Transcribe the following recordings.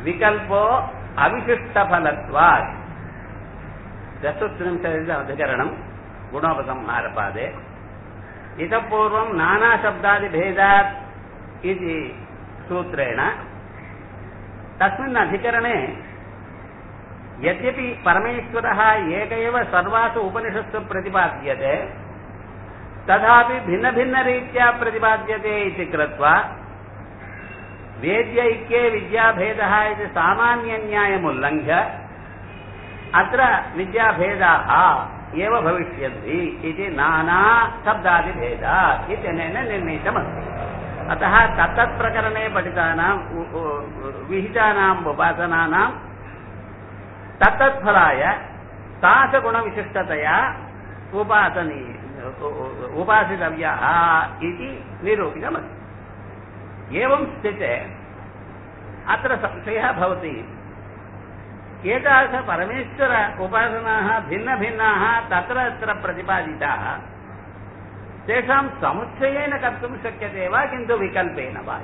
विकल्पो अविशिष्टफलत्वात् चतुस्त्रिंशदधिकरणम् गुणोपसंहारपादे इतः पूर्वम् नानाशब्दादिभेदात् इति सूत्रेण तस्मिन् अधिकरणे यद्यपि परमेश्वरः एक एव सर्वासु उपनिषत्सु प्रतिपाद्यते तथापि भिन्नभिन्नरीत्या प्रतिपाद्यते इति कृत्वा वेद्यैक्ये विद्याभेदः इति सामान्यन्यायमुल्लङ्घ्य अत्र विद्याभेदाः एव भविष्यन्ति इति नाना शब्दादिभेदात् इत्यनेन निर्णीतमस्ति अतः तत्तत् प्रकरणे पठितानाम् विहितानाम् उपासनानाम् तत्तत्फलाय तादृशगुणविशिष्टतया उपासनी उपासितव्याः इति निरूपितमस्ति एवं स्थिते अत्र संशयः भवति एतादृश परमेश्वर उपासनाः भिन्नभिन्नाः तत्र तत्र प्रतिपादिताः तेषां समुच्चयेन कर्तुं शक्यते वा किन्तु विकल्पेन वा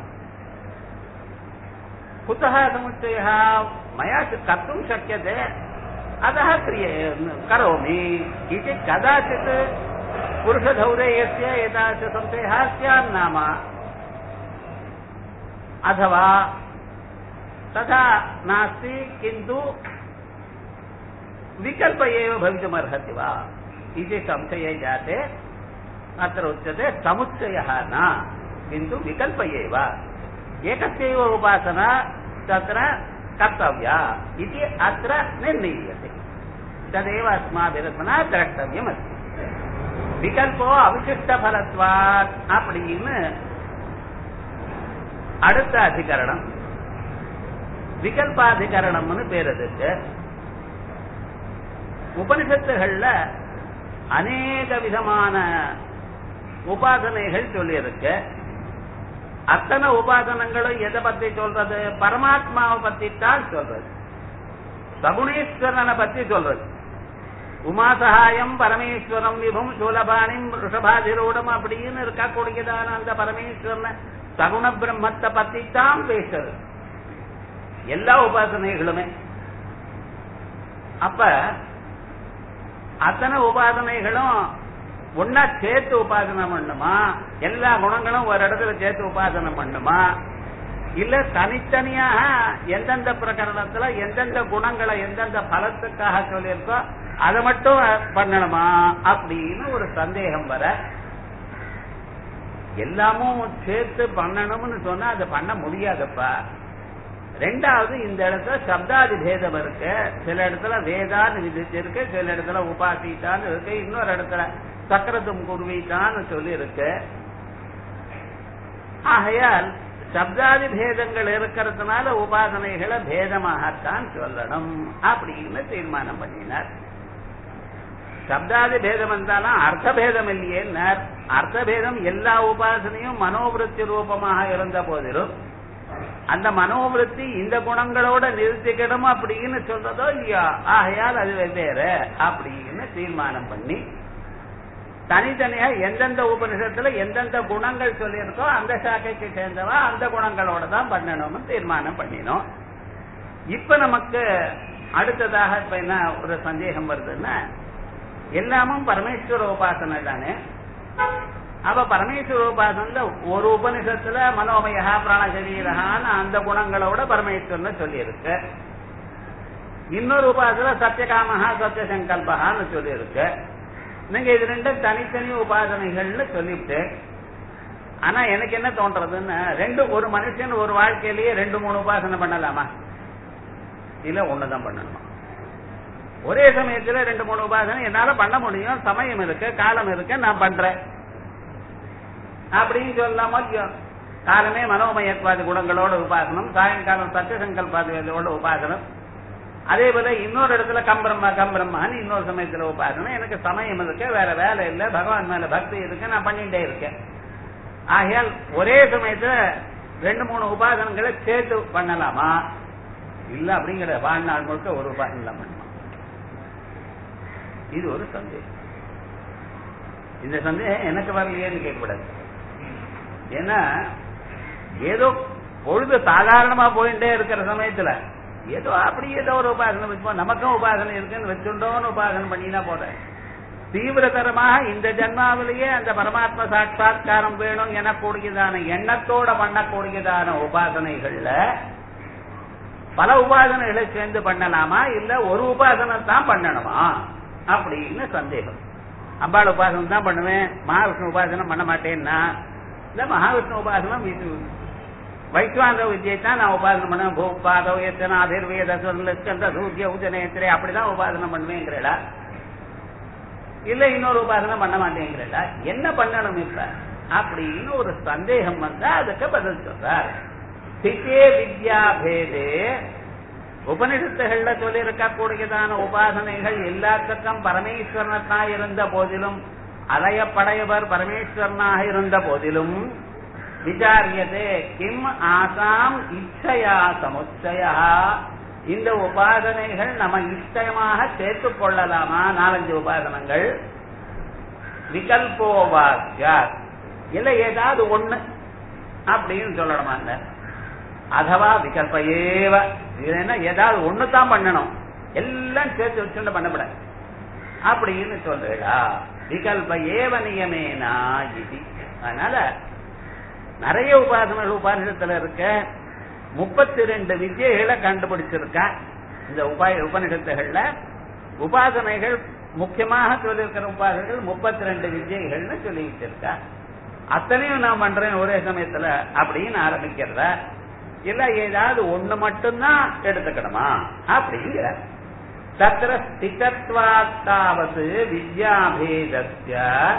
कुतः समुच्चयः मया कर्तुं शक्यते अतः क्रिये करोमि इति कदाचित् पुरुषधौरेयस्य एतादृशसंशयः स्यात् नाम अथवा तथा नास्ति किन्तु विकल्प एव भवितुमर्हति वा इति संशये जाते अत्र उच्यते समुच्चयः न किन्तु विकल्प एव एकस्यैव उपासना तत्र कर्तव्या इति अत्र निर्णीयते तदेव अस्माभिरत्मना द्रष्टव्यमस्ति விகல்போ அவிசிஷ்ட பலத்வாத் அப்படின்னு அடுத்த அதிகரணம் விகல்பாதிகரணம்னு பேர் அதுக்கு உபனிஷத்துகள்ல அநேக விதமான உபாசனைகள் சொல்லியிருக்கு அத்தனை உபாசனங்களும் எதை பத்தி சொல்றது பரமாத்மாவை பத்தி தான் சொல்றது சகுணேஸ்வரனை பத்தி சொல்றது உமாசகாயம் பரமேஸ்வரம் விபும் சூலபாணிம் ரிஷபாதிரூடம் அப்படின்னு இருக்கக்கூடியதான அந்த பரமேஸ்வரனை சகுண பிரம்மத்தை பத்தி தான் பேசுறது எல்லா உபாசனைகளுமே அப்ப அத்தனை உபாசனைகளும் ஒன்னா சேர்த்து உபாசனை பண்ணுமா எல்லா குணங்களும் ஒரு இடத்துல சேர்த்து உபாசனை பண்ணுமா இல்ல தனித்தனியாக எந்தெந்த பிரகரணத்துல எந்தெந்த குணங்களை எந்தெந்த பலத்துக்காக சொல்லியிருக்கோ அதை மட்டும் பண்ணணுமா அப்படின்னு ஒரு சந்தேகம் வர எல்லாமும் சேர்த்து பண்ணணும்னு சொன்னா அதை பண்ண முடியாதப்பா ரெண்டாவது இந்த இடத்துல சப்தாதி பேதம் இருக்கு சில இடத்துல வேதான்னு விதிச்சிருக்கு சில இடத்துல உபாசித்தான்னு இருக்கு இன்னொரு இடத்துல சக்கரத்தும் குருவித்தான்னு சொல்லி இருக்கு ஆகையால் சப்தாதி பேதங்கள் இருக்கிறதுனால உபாசனைகளை பேதமாகத்தான் சொல்லணும் அப்படின்னு தீர்மானம் பண்ணினார் சப்தாதி பேதம் இருந்தாலும் அர்த்த பேதம் இல்லையேன்னார் அர்த்த பேதம் எல்லா உபாசனையும் மனோவிருத்தி ரூபமாக இருந்த போதிலும் அந்த மனோவிருத்தி இந்த குணங்களோட நிறுத்திக்கணும் அப்படின்னு சொல்றதோ இல்லையா ஆகையால் அது வெவ்வேறு அப்படின்னு தீர்மானம் பண்ணி தனித்தனியா எந்தெந்த உபனிஷத்துல எந்தெந்த குணங்கள் சொல்லியிருக்கோ அந்த சாக்கைக்கு சேர்ந்தவா அந்த குணங்களோட தான் பண்ணணும்னு தீர்மானம் பண்ணினோம் இப்ப நமக்கு அடுத்ததாக இப்ப என்ன ஒரு சந்தேகம் வருதுன்னா எல்லாமும் பரமேஸ்வர உபாசனை தானே அப்ப பரமேஸ்வர உபாசனைல ஒரு உபனிஷத்துல மனோமயா பிராணசரீரகான்னு அந்த குணங்களோட பரமேஸ்வரன் சொல்லியிருக்கு இன்னொரு உபாசனை சத்தியகாமஹா சத்திய சங்கல்பகான்னு சொல்லியிருக்கு நீங்க இது ரெண்டும் தனித்தனி உபாசனைகள்னு சொல்லிட்டு ஆனா எனக்கு என்ன தோன்றதுன்னு ரெண்டு ஒரு மனுஷன் ஒரு வாழ்க்கையிலேயே ரெண்டு மூணு உபாசனை பண்ணலாமா இல்ல ஒண்ணுதான் பண்ணணுமா ஒரே சமயத்துல ரெண்டு மூணு உபாசனை என்னால பண்ண முடியும் சமயம் இருக்கு காலம் இருக்கு நான் பண்றேன் அப்படின்னு சொல்லலாமா இல்லையோ காலமே மனோமயத்வாதி குணங்களோட உபாசனம் சாயங்காலம் சத்திய சங்கல்பாதியோட உபாசனம் அதே போல இன்னொரு இடத்துல கம்பிரம்மா கம்பிரம்மான்னு இன்னொரு சமயத்துல உபாசனை எனக்கு சமயம் இருக்கு வேற வேலை இல்லை பகவான் மேல பக்தி இருக்கு நான் பண்ணிட்டே இருக்கேன் ஆகையால் ஒரே சமயத்துல ரெண்டு மூணு உபாசனங்களை சேர்த்து பண்ணலாமா இல்ல அப்படிங்கிற வாழ்நாள் முழுக்க ஒரு உபாசனை தான் பண்ணுமா இது ஒரு சந்தேகம் இந்த சந்தேகம் எனக்கு வரலையேன்னு கேட்கக்கூடாது ஏன்னா ஏதோ பொழுது சாதாரணமா போயிட்டே இருக்கிற சமயத்துல ஏதோ அப்படி ஏதோ ஒரு உபாசனை வச்சுப்போம் நமக்கும் உபாசனை இருக்குன்னு வச்சுட்டோம்னு உபாசனை பண்ணினா போத தீவிரதரமாக இந்த ஜென்மாவிலேயே அந்த பரமாத்ம சாட்சா்காரம் வேணும் எனக்கூடியதான எண்ணத்தோட பண்ணக்கூடியதான உபாசனைகள்ல பல உபாசனைகளை சேர்ந்து பண்ணலாமா இல்ல ஒரு உபாசனை தான் பண்ணணுமா அப்படின்னு சந்தேகம் அம்பாள் உபாசனை தான் பண்ணுவேன் மகாவிஷ்ணு உபாசனை பண்ண மாட்டேன்னா இந்த மகாவிஷ்ணு உபாசனம் இது வைஸ்வாந்த வித்யை தான் நான் உபாசனை பண்ணுவேன் பூபாதோ எத்தனை அதிர்வேத ஸ்கந்த சூரிய உஜனேத்திரே அப்படிதான் உபாசனை பண்ணுவேங்கிறடா இல்ல இன்னொரு உபாசனை பண்ண மாட்டேங்கிறடா என்ன பண்ணணும் இப்ப அப்படின்னு ஒரு சந்தேகம் வந்தா அதுக்கு பதில் சொல்றார் ஸ்திதே வித்யா பேதே உபனிஷத்துகள்ல சொல்லி இருக்கக்கூடியதான உபாசனைகள் எல்லாத்துக்கும் பரமேஸ்வரனா இருந்த போதிலும் அலையப்படையவர் பரமேஸ்வரனாக இருந்த போதிலும் விசாரியதே கிம் ஆசாம் இச்சையா சமுச்சயா இந்த உபாசனைகள் நம்ம இஷ்டமாக சேர்த்துக் கொள்ளலாமா நாலஞ்சு உபாசனங்கள் விகல்போவாக்கியா இல்ல ஏதாவது ஒண்ணு அப்படின்னு சொல்லணுமா அந்த அதவா விகல்ப ஏவ இது என்ன ஏதாவது ஒண்ணு தான் பண்ணணும் எல்லாம் சேர்த்து வச்சுட்டு பண்ணப்பட அப்படின்னு சொல்றா விகல்ப ஏவ நியமேனா இது அதனால நிறைய உபாசனைகள் உபானிஷத்துல இருக்க முப்பத்தி ரெண்டு வித்தியைகளை கண்டுபிடிச்சிருக்கா இந்த உபாய உபனிஷத்துகள்ல உபாசனைகள் முக்கியமாக சொல்லியிருக்கிற உபாசனைகள் முப்பத்தி ரெண்டு வித்தியைகள்னு சொல்லி வச்சிருக்கா அத்தனையும் நான் பண்றேன் ஒரே சமயத்துல அப்படின்னு ஆரம்பிக்கிறத இல்ல ஏதாவது ஒண்ணு மட்டும்தான் எடுத்துக்கணுமா அப்படிங்கிற தத்திர ஸ்திதத்வாத்தாவது வித்யாபேதஸ்ய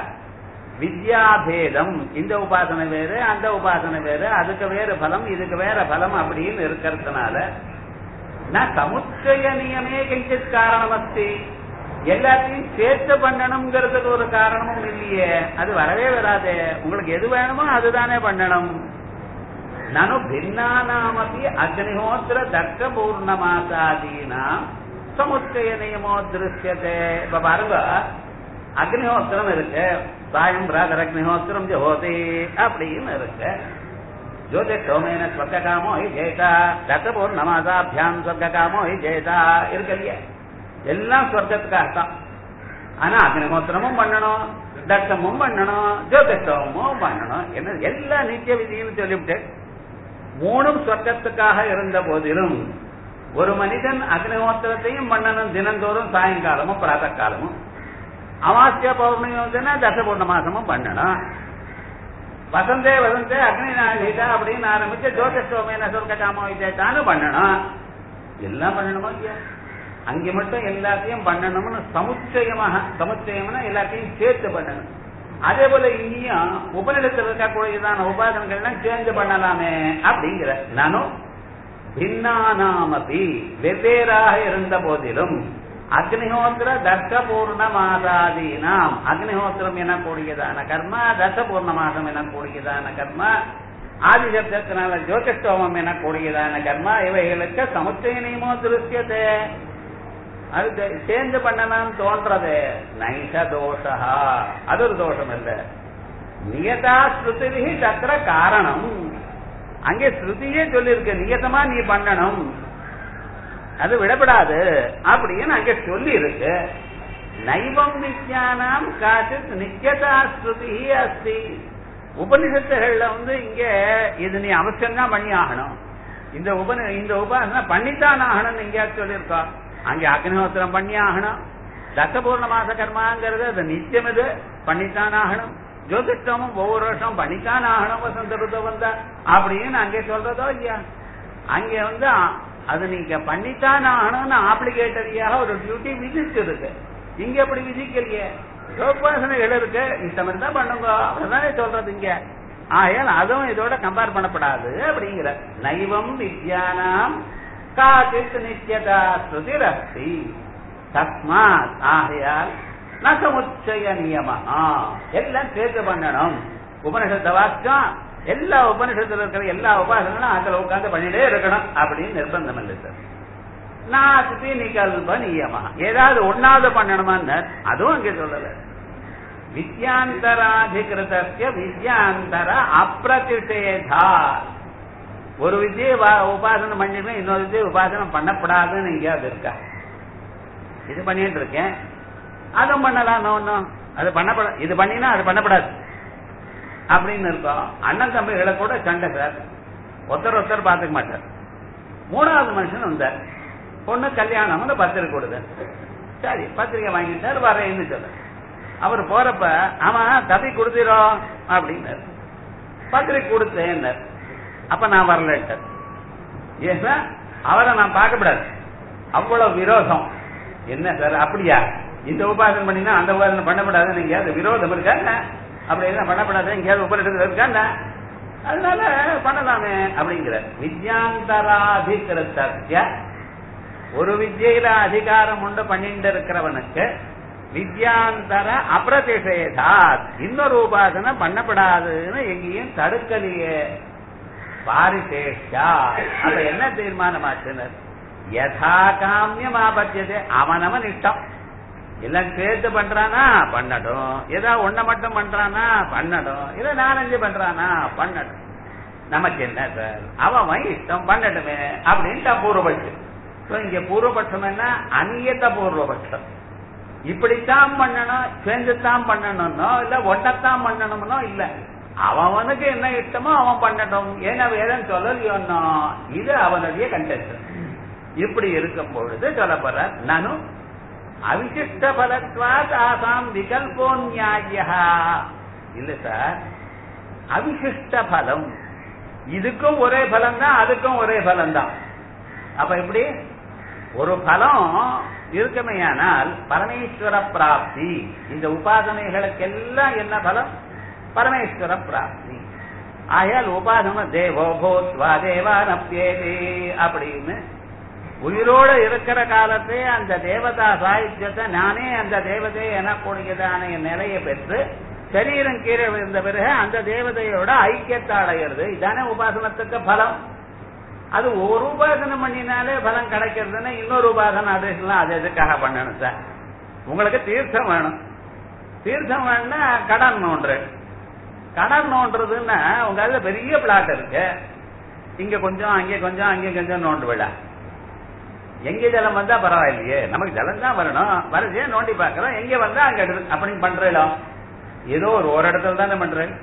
வித்யாபேதம் இந்த உபாசனை வேறு அந்த உபாசனை வேறு அதுக்கு வேறு பலம் இதுக்கு வேற பலம் அப்படின்னு இருக்கிறதுனால நான் சமுச்சய நியமே கிஞ்சித் காரணமஸ்தி எல்லாத்தையும் சேர்த்து பண்ணணுங்கிறதுக்கு ஒரு காரணமும் இல்லையே அது வரவே வராதே உங்களுக்கு எது வேணுமோ அதுதானே பண்ணணும் நனு பின்னானாமப்பி அக்னிஹோத்திர தர்க்க பூர்ணமாசாதீனா சமுச்சய நியமோ திருஷ்யத்தை இப்ப பாருங்க அக்னிஹோத்திரம் இருக்கு சாயம் பிராதர் அக்னிஹோத்திரம் ஜோதி அப்படின்னு இருக்கு ஜோதி சோமேன ஸ்வர்காமோ ஹி ஜெயதா தத்தபூர் நமாசாபியாம் ஸ்வர்காமோ ஹி ஜெயதா இருக்கு இல்லையா எல்லாம் ஸ்வர்க்கத்துக்காகத்தான் ஆனா அக்னிஹோத்திரமும் பண்ணணும் தர்க்கமும் பண்ணணும் ஜோதிஷமும் பண்ணணும் என்ன எல்லா நித்திய விதியும் சொல்லிவிட்டு மூணும் சொர்க்கத்துக்காக இருந்த போதிலும் ஒரு மனிதன் அக்னிஹோத்திரத்தையும் பண்ணணும் தினந்தோறும் சாயங்காலமும் பிராத காலமும் அமாசிய பௌர்ணமி வந்துன்னா தச பூர்ணமாசமும் பண்ணணும் வசந்தே வசந்தே அக்னி நாகிதா அப்படின்னு ஆரம்பிச்சு ஜோதிஷோமேன சொர்க்க காமோ விஜயத்தான்னு பண்ணணும் எல்லாம் பண்ணணுமா இல்லையா அங்க மட்டும் எல்லாத்தையும் பண்ணணும்னு சமுச்சயமாக சமுச்சயம்னா எல்லாத்தையும் சேர்த்து பண்ணணும் அதே போல இங்கேயும் உபநிடத்தில் இருக்கக்கூடியதான உபாதனங்கள்லாம் சேர்ந்து பண்ணலாமே அப்படிங்கிற நானும் பின்னானாமபி வெவ்வேறாக இருந்த போதிலும் அக்னிஹோத்திர தர்க்க பூர்ணமாதாதீனாம் அக்னிஹோத்திரம் எனக்கூடியதான கர்மா தர்க்க பூர்ணமாதம் எனக்கூடியதான கர்மா ஆதிசப்தத்தினால ஜோதிஷ்டோமம் எனக்கூடியதான கர்மா இவைகளுக்கு சமுச்சய நியமோ திருஷ்யத்தை அது சேர்ந்து பண்ணலாம் தோன்றது நைஷ தோஷா அது ஒரு தோஷம் இல்ல நியதா ஸ்ருதி தத்திர காரணம் அங்கே ஸ்ருதியே சொல்லியிருக்கு நியதமா நீ பண்ணணும் அது விடப்படாது அப்படின்னு அங்க சொல்லி இருக்கு நைவம் வித்யானாம் காசித் நித்தியதா ஸ்ருதி அஸ்தி உபனிஷத்துகள்ல வந்து இங்க இது நீ அவசியம்தான் பண்ணி ஆகணும் இந்த உபன இந்த உபாசனை பண்ணித்தான் ஆகணும்னு எங்கேயாவது சொல்லியிருக்கோம் அங்கே அக்னிஹோத்திரம் பண்ணி ஆகணும் தசபூர்ண மாச கர்மாங்கிறது அது நித்தியம் இது பண்ணித்தான் ஆகணும் ஜோதிஷ்டமும் ஒவ்வொரு வருஷம் பண்ணித்தான் ஆகணும் வசந்த ருத்து வந்தா அப்படின்னு அங்கே சொல்றதோ இல்லையா அங்கே வந்து அது நீங்க பண்ணித்தான் ஆகணும்னு ஆப்ளிகேட்டரியாக ஒரு டியூட்டி விதிச்சிருக்கு இங்க அப்படி விதிக்கலையே யோகாசனைகள் இருக்கு இஷ்டம் இருந்தா பண்ணுங்க அதுதானே சொல்றது இங்க ஆகையால் அதுவும் இதோட கம்பேர் பண்ணப்படாது அப்படிங்கிற நைவம் வித்யானாம் காச்சித் நித்தியதா ஸ்ருதிரஸ்தி தஸ்மாத் ஆகையால் நசமுச்சய நியமா எல்லாம் சேர்த்து பண்ணணும் உபனிஷத்த வாக்கியம் எல்லா உபனிஷத்துல இருக்கிற எல்லா உபாசங்களும் அதுல உட்கார்ந்து பண்ணிட்டே இருக்கணும் அப்படின்னு நிர்பந்தம் இல்லை சார் நாஸ்தி நிகல்ப நியமா ஏதாவது ஒன்னாவது பண்ணணுமான்னு அதுவும் அங்கே சொல்லல வித்யாந்தராதிகிருத்திய வித்யாந்தர அப்பிரதிஷேதா ஒரு வித்தியை வா- உபாசனை பண்ணிட்டு இன்னொரு வித்தியை உபாசனை பண்ணப்படாதுன்னு எங்கேயாவது இருக்கா இது பண்ணிட்டு இருக்கேன் அதுவும் பண்ணலாம் ஒன்றும் அது பண்ணப்பட இது பண்ணினா அது பண்ணப்படாது அப்படின்னு இருக்கோம் அண்ணன் தம்பிகளை கூட சண்டை சார் ஒருத்தர் ஒருத்தர் பார்த்துக்க மாட்டார் மூணாவது மனுஷன் வந்தார் பொண்ணு கல்யாணம்னு பத்திரிக்கை கொடுத்தார் சரி பத்திரிக்கை வாங்கிட்டார் வரேன்னு சொல்ல அவர் போறப்ப ஆமா தம்பி கொடுத்துறோம் அப்படின்னாரு பத்திரிக்கை கொடுத்தேன்னார் அப்ப நான் வரலன்ட்டார் ஏன்னா அவரை நான் பார்க்கப்படாது அவ்வளவு விரோதம் என்ன சார் அப்படியா இந்த உபாசனை பண்ணினா அந்த உபாசனை பண்ணப்படாதுன்னு எங்கேயாவது விரோதம் இருக்கா என்ன? அப்படி என்ன பண்ணப்படாது எங்கேயாவது உபரிடத்தில் இருக்கா என்ன? அதனால பண்ணலாமே அப்படிங்கிற வித்யாந்தராதிகிருத்திய ஒரு வித்யில அதிகாரம் உண்டு பண்ணிட்டு இருக்கிறவனுக்கு வித்யாந்தர அப்பிரதிஷேதாத் இன்னொரு உபாசனை பண்ணப்படாதுன்னு எங்கேயும் தடுக்கலையே பாரிசேஷா அப்ப என்ன தீர்மானமாச்சுன்னு யதா காமியம் ஆபத்தியது அவனவன் இஷ்டம் எல்லாம் சேர்த்து பண்றானா பண்ணட்டும் ஏதோ ஒன்ன மட்டும் பண்றானா பண்ணட்டும் ஏதோ நாலஞ்சு பண்றானா பண்ணட்டும் நமக்கு என்ன சார் அவன் இஷ்டம் பண்ணட்டுமே அப்படின்ட்டு பூர்வபட்சம் So, இங்க பூர்வபட்சம் என்ன அநியத்த பூர்வபட்சம் இப்படித்தான் பண்ணணும் சேர்ந்துத்தான் பண்ணணும்னோ இல்ல ஒன்னத்தான் பண்ணணும்னோ இல்ல அவனுக்கு என்ன இஷ்டமோ அவன் பண்ணட்டும் ஏன்னா வேதம் சொல்லலையோன்னோ இது அவனுடைய கண்டென்ட் இப்படி இருக்கும் பொழுது சொல்ல போற நானும் அவிசிஷ்ட பலத்வாத் ஆசாம் விகல்போ நியாயா இல்ல சார் அவிசிஷ்ட பலம் இதுக்கும் ஒரே பலம் தான் அதுக்கும் ஒரே பலம் தான் அப்ப எப்படி ஒரு பலம் இருக்குமையானால் பரமேஸ்வர பிராப்தி இந்த உபாசனைகளுக்கெல்லாம் என்ன பலம் பரமேஸ்வர பிராப்தி ஆயால் உபாசன தேவோ போத்வா தேவானப்பியேதே அப்படின்னு உயிரோட இருக்கிற காலத்தே அந்த தேவதா சாயுத்தியத்தை நானே அந்த தேவதை எனக்கூடியதான நிலையை பெற்று சரீரம் கீழே விழுந்த பிறகு அந்த தேவதையோட ஐக்கியத்தை அடையிறது இதானே உபாசனத்துக்கு பலம் அது ஒரு உபாசனை பண்ணினாலே பலம் கிடைக்கிறதுன்னா இன்னொரு உபாசனை அதெல்லாம் அது எதுக்காக பண்ணணும் சார் உங்களுக்கு தீர்த்தம் வேணும் தீர்த்தம் வேணும்னா கடன் நோண்டுற கடன் நோண்டுறதுன்னா உங்க அதுல பெரிய பிளாட் இருக்கு இங்க கொஞ்சம் அங்கே கொஞ்சம் அங்கே கொஞ்சம் நோண்டு விட எங்க ஜலம் வந்தா பரவாயில்லையே நமக்கு ஜலம் தான் வரணும் வரதே நோண்டி பாக்குறோம் எங்க வந்தா அங்க எடு அப்படின்னு பண்றோம் ஏதோ ஒரு ஒரு இடத்துல தானே பண்றேன்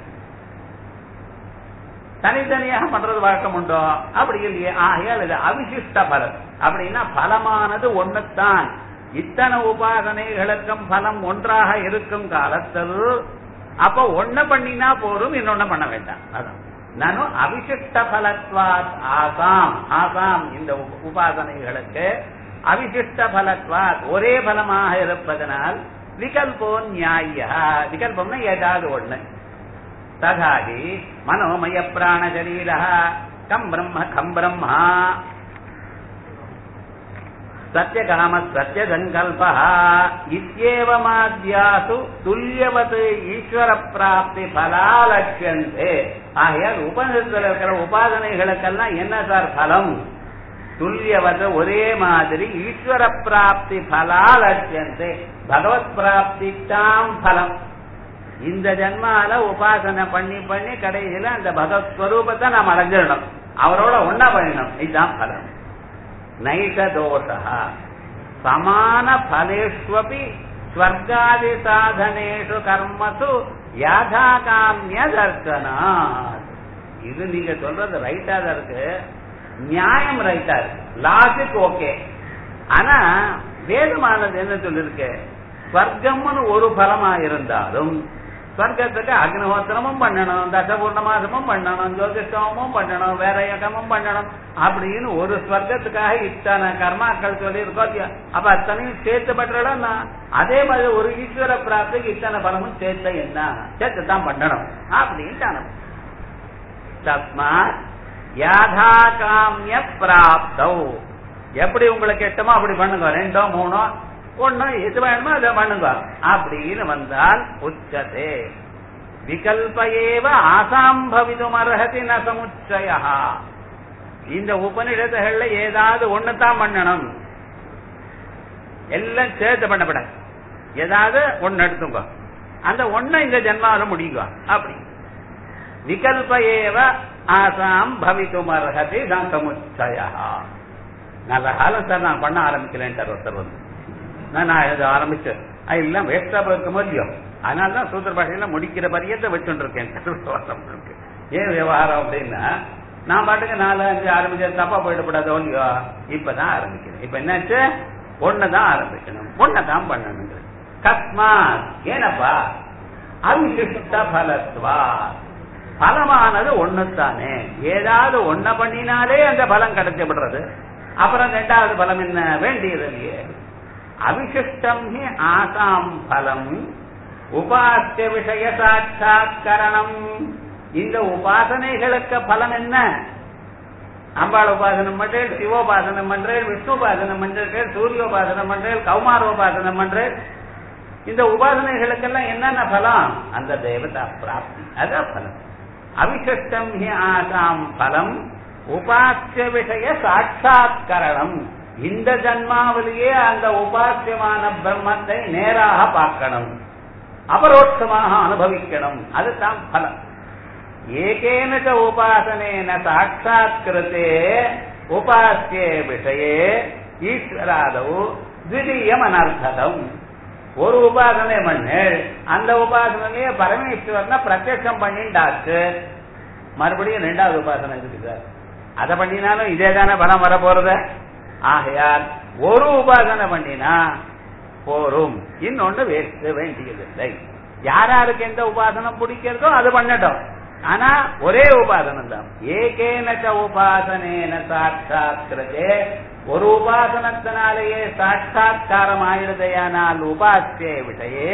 தனித்தனியாக பண்றது வழக்கம் உண்டோ அப்படி இல்லையே ஆகையால் இது அவிசிஷ்ட பலம் அப்படின்னா பலமானது ஒண்ணுத்தான் இத்தனை உபாசனைகளுக்கும் பலம் ஒன்றாக இருக்கும் காலத்தில் அப்ப ஒண்ணு பண்ணினா போரும் இன்னொன்னு பண்ண வேண்டாம் அதான் நானும் அவிசிஷ்ட பலத்வாத் ஆசாம் ஆசாம் இந்த உப- உபாசனைகளுக்கு அவிசிஷ்ட பலத்வாத் ஒரே பலமாக இருப்பதனால் விகல்போ நியாய விகல்பம்னா ஏதாவது ஒண்ணு ததாகி மனோமய பிராண சரீர கம் பிரம்ம கம் பிரம்மா சத்யகாம சத்யசங்கல்ப இத்தியேவமாத்யாசு துல்லியவத் ஈஸ்வர பிராப்தி பலாலட்சந்தே ஆகையால் உபநிஷத்தில் இருக்கிற உபாசனைகளுக்கெல்லாம் என்ன சார் பலம் துல்லியவத ஒரே மாதிரி ஈஸ்வர பிராப்தி பலாலட்சந்தே பகவத் பிராப்தி தாம் பலம் இந்த ஜென்மால உபாசனை பண்ணி பண்ணி கடைசியில அந்த பகவத் ஸ்வரூபத்தை நாம் அடைஞ்சிடணும் அவரோட ஒன்னா பண்ணணும் இதுதான் பலம் நைஷ தோஷ சமான பலேஷ்வபி ஸ்வர்காதி சாதனேஷு கர்மசு யாதா காமிய தர்சனாத் இது நீங்க சொல்றது ரைட்டா தான் இருக்கு நியாயம் ரைட்டா இருக்கு லாஜிக் ஓகே ஆனா வேதமானது என்ன சொல்லிருக்கு ஸ்வர்க்கம்னு ஒரு பலமா இருந்தாலும் ஸ்வர்க்கத்துக்கு அக்னிஹோத்திரமும் பண்ணணும் தசபூர்ணமாசமும் பண்ணணும் ஜோதிஷமும் பண்ணணும் வேற யகமும் பண்ணணும் அப்படின்னு ஒரு ஸ்வர்க்கத்துக்காக இத்தனை கர்மாக்கள் சொல்லி இருக்கோம் அப்ப அத்தனையும் சேர்த்து பண்றோம் அதே மாதிரி ஒரு ஈஸ்வர பிராப்திக்கு இத்தனை பலமும் சேர்த்த என்ன சேர்த்து தான் பண்ணணும் அப்படின்னு தஸ்மாத் யாதா காமிய பிராப்தௌ எப்படி உங்களுக்கு எட்டுமோ அப்படி பண்ணுங்க ரெண்டோ மூணோ ஒண்ணு எது வேணுமோ அதை பண்ணுங்க அப்படின்னு வந்தால் உச்சதே விகல்ப ஏவ ஆசாம்பவிதும் அர்ஹதி ந சமுச்சய இந்த உபநிடதங்கள்ல ஏதாவது ஒண்ணுதான் பண்ணணும் எல்லாம் சேர்த்து பண்ணப்படாது ஏதாவது ஒண்ணு எடுத்துங்க அந்த ஒண்ணை இந்த ஜென்மாவில முடியுங்க அப்படி விகல்ப ஏவ ஆசாம் பவித்துமர்ஹதி சமுச்சய நல்ல காலம் சார் நான் பண்ண ஆரம்பிக்கலேன்ட்டார் ஒருத்தர் வந்து நான் நான் இது ஆரம்பிச்சேன் அது எல்லாம் வேஸ்டா போயிருக்க முடியும் அதனால தான் சூத்திர பாஷையில முடிக்கிற பரியத்தை வச்சுட்டு இருக்கேன் விவகாரம் இருக்கு ஏன் விவகாரம் அப்படின்னா நான் பாட்டுக்கு நாலு அஞ்சு ஆரம்பிச்சது தப்பா போயிடக்கூடாது இல்லையோ இப்பதான் ஆரம்பிக்கிறேன் இப்ப என்னாச்சு ஒண்ணுதான் ஆரம்பிக்கணும் ஒன்னதான் பண்ணணும் கஸ்மாத் ஏனப்பா அவிசிஷ்ட பலத்வா பலமானது ஒண்ணுத்தானே ஏதாவது ஒன்ன பண்ணினாலே அந்த பலம் கிடைச்சு விடுறது அப்புறம் ரெண்டாவது பலம் என்ன வேண்டியது இல்லையே அவிசிஷ்டம் ஹி ஆசாம் பலம் உபாசிய விஷய சாட்சாத்கரணம் இந்த உபாசனைகளுக்கு பலம் என்ன அம்பாள் உபாசனம் பண்றேன் சிவோபாசனம் பண்றேன் விஷ்ணு உபாசனம் பண்றேன் சூரியோபாசனம் பண்றேன் கௌமாரோபாசனம் பண்றேன் இந்த உபாசனைகளுக்கெல்லாம் என்னென்ன பலம் அந்த தேவதா பிராப்தி அதான் பலம் அவிசிஷ்டம் ஹி ஆசாம் பலம் உபாசிய விஷய சாட்சாத்கரணம் இந்த ஜன்மாவிலேயே அந்த உபாசியமான பிரம்மத்தை நேராக பார்க்கணும் அபரோட்சமாக அனுபவிக்கணும் அதுதான் பலம் ஏகேன ச உபாசனேன சாட்சாத்கிருத்தே உபாசியே விஷயே ஈஸ்வராதவு திடீயம் அனர்த்ததம் ஒரு உபாசனை பண்ணு அந்த உபாசனையே பரமேஸ்வரனை பிரத்யட்சம் பண்ணிண்டாச்சு மறுபடியும் ரெண்டாவது உபாசனை இருக்கு சார் அதை பண்ணினாலும் இதே தானே பலம் வர போறது ஆகையால் ஒரு உபாசனை பண்ணினா போரும் இன்னொன்னு வேஸ்ட் வேண்டியதில்லை யாராருக்கு எந்த உபாசனம் பிடிக்கிறதோ அது பண்ணட்டும் ஆனா ஒரே உபாசனம் தான் ஏகேனச்ச உபாசனேன சாட்சாத்கிருதே ஒரு உபாசனத்தினாலேயே சாட்சாத்காரம் ஆயிடுதையானால் உபாசிய விஷயே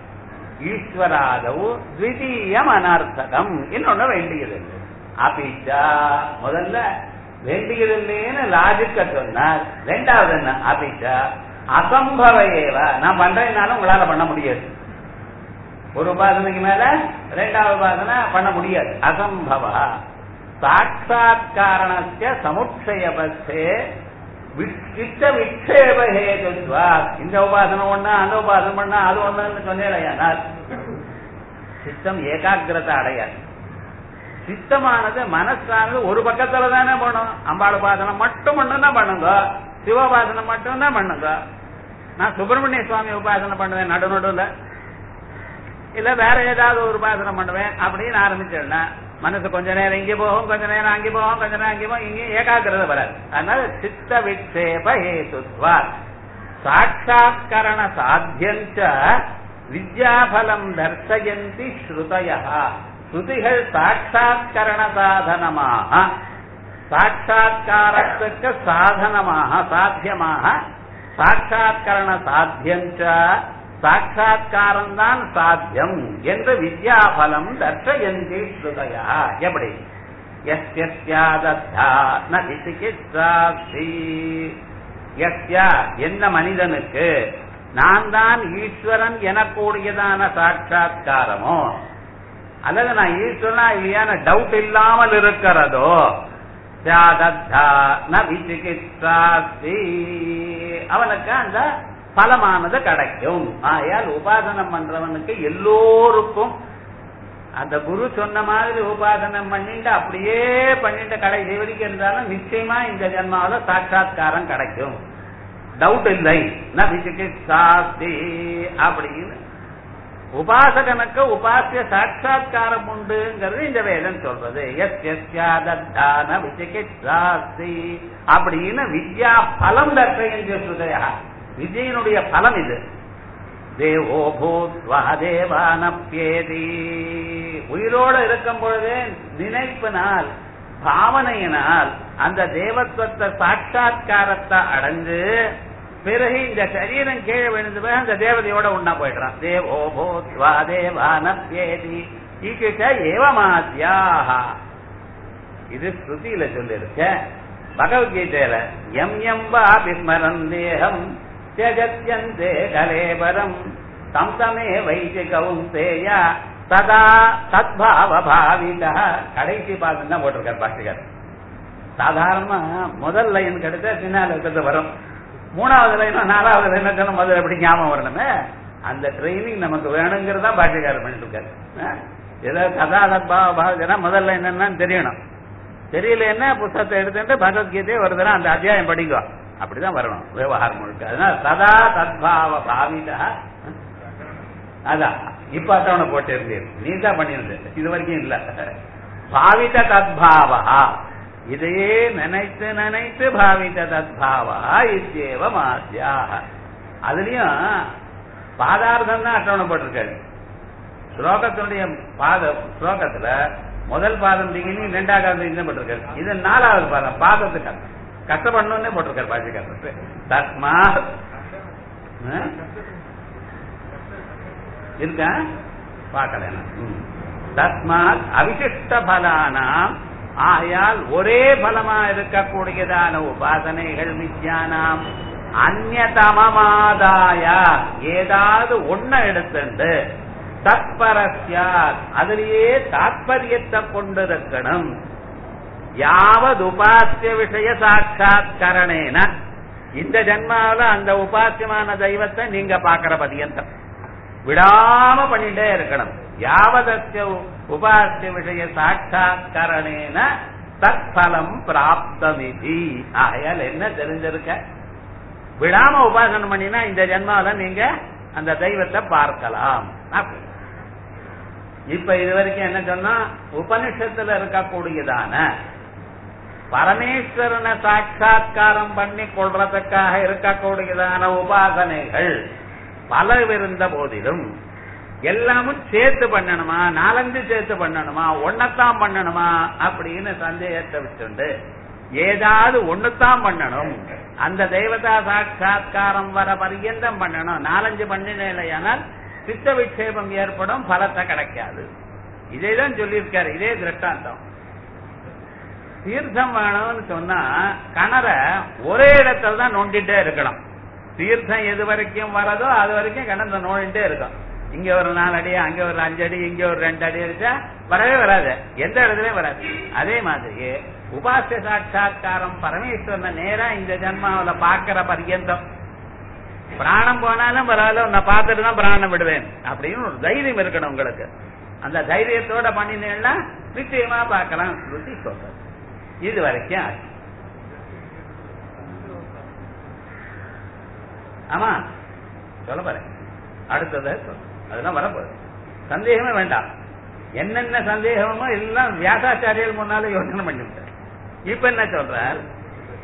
ஈஸ்வராதவு த்விதீயம் அனர்த்தகம் இன்னொன்னு வேண்டியதில்லை அபிச்சா முதல்ல வேண்டியதில்லைன்னு லாஜிக்க சொன்னார் ரெண்டாவது என்ன அபிச்சா அசம்பவ ஏவ நான் பண்றேன்னாலும் உங்களால பண்ண முடியாது ஒரு உபாசனைக்கு மேல ரெண்டாவது உபாசனை பண்ண முடியாது அசம்பவ சாட்சாத்காரணஸ்ய சமுட்சயபத்தே சித்த விக்ஷேப ஹேதுத்வா இந்த உபாசனம் ஒண்ணா அந்த உபாசனம் பண்ணா அது ஒண்ணுன்னு சொன்னேன் சித்தம் ஏகாகிரதை அடையாது சித்தமானது மனசானது ஒரு பக்கத்துல தானே பண்ணும் அம்பாள் உபாசனம் மட்டும் மட்டும் தான் பண்ணுங்க சிவோபாசனம் மட்டும் தான் பண்ணுங்க நான் சுப்பிரமணிய சுவாமி உபாசனை பண்ணுவேன் நடு நடுவில் இல்ல வேற ஏதாவது ஒரு உபாசனம் பண்ணுவேன் அப்படின்னு ஆரம்பிச்சேன்னா மனசு கொஞ்ச நேரம் இங்கே போகும் கொஞ்ச நேரம் அங்கே போகும் கொஞ்ச நேரம் அங்கே போகும் இங்கே ஏகாகிரதை வராது அதனால சித்த விக்ஷேப ஹேதுத்வா சாட்சாத்கரண சாத்தியஞ்ச வித்யாபலம் தர்சயந்தி ஸ்ருதய ஸ்ருதிகள் சாட்சாத்கரண சாதனமாக சாட்சாத்காரத்துக்கு சாதனமாக சாத்தியமாக சாட்சாத்கரண சாத்தியஞ்ச சாட்சாத்காரம் தான் சாத்தியம் என்று வித்யாபலம் தர்ஷயந்தி ஸ்ருதயா எப்படி எந்த மனிதனுக்கு நான் தான் ஈஸ்வரன் எனக்கூடியதான சாட்சாத்காரமோ அல்லது நான் ஈஸ்வரனா இல்லையான டவுட் இல்லாமல் இருக்கிறதோ அவனுக்கு அந்த பலமானது கிடைக்கும் ஆயால் உபாசனம் பண்றவனுக்கு எல்லோருக்கும் அந்த குரு சொன்ன மாதிரி உபாசனம் பண்ணிட்டு அப்படியே பண்ணிட்டு கடைசி வரைக்கும் இருந்தாலும் நிச்சயமா இந்த ஜென்மாவில சாட்சாத்காரம் கிடைக்கும் டவுட் இல்லை சாஸ்தி அப்படின்னு உபாசகனுக்கு உபாசிய சாட்சாத்காரம் உண்டுங்கிறது இந்த வேதம் சொல்றது எஸ் எஸ்யாதான விசிகிச்சாஸ்தி அப்படின்னு வித்யா பலம் தர்க்கையும் சொல்றதையா விஜயனுடைய பலம் இது தேவோ பூத்வா தேவானப்பியேதி உயிரோடு இருக்கும் பொழுதே நினைப்பினால் பாவனையினால் அந்த தேவத்துவத்தை சாட்சாத்காரத்தை அடைஞ்சு பிறகு இந்த சரீரம் கீழே விழுந்து போய் அந்த தேவதையோட உண்ணா போயிடுறான் தேவோ பூத்வா தேவானப்பியேதி ஈகிட்ட ஏவமாத்யாக இது ஸ்ருதியில சொல்லிருக்க பகவத்கீதையில எம் எம் வா விஸ்மரன் தேகம் தியஜத்யந்தே கலேபரம் தம் தமே வைத்து கவுந்தேய சதா சத்பாவ பாவிதா கடைசி பாதம் தான் போட்டிருக்கார் பாஷிகர் சாதாரணமா முதல் லைன் கிடைச்சா பின்னால் இருக்கிறது வரும் மூணாவது லைனும் நாலாவது லைன் சொன்ன முதல்ல எப்படி ஞாபகம் வரணுமே அந்த ட்ரைனிங் நமக்கு வேணுங்கிறதா பாஷிகாரர் பண்ணிட்டு இருக்காரு ஏதோ கதா தத்பாவ பாவஜனா முதல்ல என்னன்னு தெரியணும் தெரியலன்னா புத்தகத்தை எடுத்துட்டு பகவத்கீதையை ஒரு தடவை அந்த அத்தியாயம் படிங்க அப்படிதான் வரணும் விவகாரம் முழுக்க அதனால சதா தத்பாவ பாவிதா அதான் இப்ப அட்டவணை போட்டிருந்தேன் நீ தான் பண்ணியிருந்த இது வரைக்கும் இல்ல பாவித தத்பாவா இதையே நினைத்து நினைத்து பாவித தத்பாவா இத்தியேவ மாசியா அதுலயும் பாதார்த்தம் தான் அட்டவணை போட்டிருக்காரு ஸ்லோகத்தினுடைய பாத ஸ்லோகத்துல முதல் பாதம் திங்கினி ரெண்டாவது இந்த போட்டிருக்காரு இது நாலாவது பாதம் பாதத்துக்கு அர்த்தம். கஷ்டப்படணும்னு போட்டிருக்காரு பாஷிக்காரர் தஸ்மா ஆ? இருக்கா பார்க்கல தஸ்மாத் அவிசிஷ்ட பலானாம் ஆகையால் ஒரே பலமா இருக்கக்கூடியதான உபாசனைகள் வித்யானாம் அந்நதமமாதாய ஏதாவது ஒன்ன எடுத்துண்டு தத்பரஸ்யா அதிலேயே தாத்பரியத்தை கொண்டிருக்கணும் யாவது உபாசிய விஷய சாட்சாத்கரணேன இந்த ஜென்மாவில அந்த உபாசியமான தெய்வத்தை நீங்க பாக்குற பரியந்தம் விடாம பண்ணிட்டே இருக்கணும் யாவதற்க உபாசிய விஷய சாட்சாத்கரணேன தத்பலம் பிராப்தமிதி ஆகையால் என்ன தெரிஞ்சிருக்க விடாம உபாசனம் பண்ணினா இந்த ஜென்மாவில நீங்க அந்த தெய்வத்தை பார்க்கலாம் அப்படி. இப்ப இது வரைக்கும் என்ன சொன்னா உபனிஷத்துல இருக்கக்கூடியதான பரமேஸ்வரனை சாட்சா்காரம் பண்ணி கொள்றதுக்காக இருக்கக்கூடியதான உபாசனைகள் பல இருந்த போதிலும் எல்லாமும் சேர்த்து பண்ணணுமா நாலஞ்சு சேர்த்து பண்ணணுமா ஒன்னத்தான் பண்ணணுமா அப்படின்னு சந்தேகத்தை வச்சுண்டு ஏதாவது ஒண்ணுத்தான் பண்ணணும் அந்த தெய்வதா சாட்சா்காரம் வர பரியந்தம் பண்ணணும் நாலஞ்சு பண்ணினால் சித்த விட்சேபம் ஏற்படும் பலத்தை கிடைக்காது இதேதான் சொல்லியிருக்காரு இதே திருஷ்டாந்தம் தீர்த்தம் வேணும்னு சொன்னா கிணற ஒரே இடத்துல தான் நோண்டிட்டே இருக்கணும் தீர்த்தம் எது வரைக்கும் வரதோ அது வரைக்கும் கிணறு நோண்டிட்டே இருக்கும் இங்க ஒரு நாலு அடி அங்க ஒரு அஞ்சு அடி இங்க ஒரு ரெண்டு அடி இருக்கா வரவே வராது எந்த இடத்துலயும் வராது அதே மாதிரி உபாசிய சாட்சா்காரம் பரமேஸ்வரனை நேரா இந்த ஜென்மாவில பாக்குற பர்யந்தம் பிராணம் போனாலும் பரவாயில்ல உன்னை பார்த்துட்டு தான் பிராணம் விடுவேன் அப்படின்னு ஒரு தைரியம் இருக்கணும் உங்களுக்கு அந்த தைரியத்தோட பண்ணினேன்னா நிச்சயமா பார்க்கலாம் ஸ்ருதி சொல்றது இது வரைக்கும் ஆச்சு ஆமா சொல்ல போறேன் அடுத்தது சொல்றேன். அதெல்லாம் வரப்போகுது சந்தேகமே வேண்டாம் என்னென்ன சந்தேகமோ எல்லாம் வியாசாச்சாரியர் முன்னால யோசனை பண்ணிவிட்டார் இப்ப என்ன சொல்றார்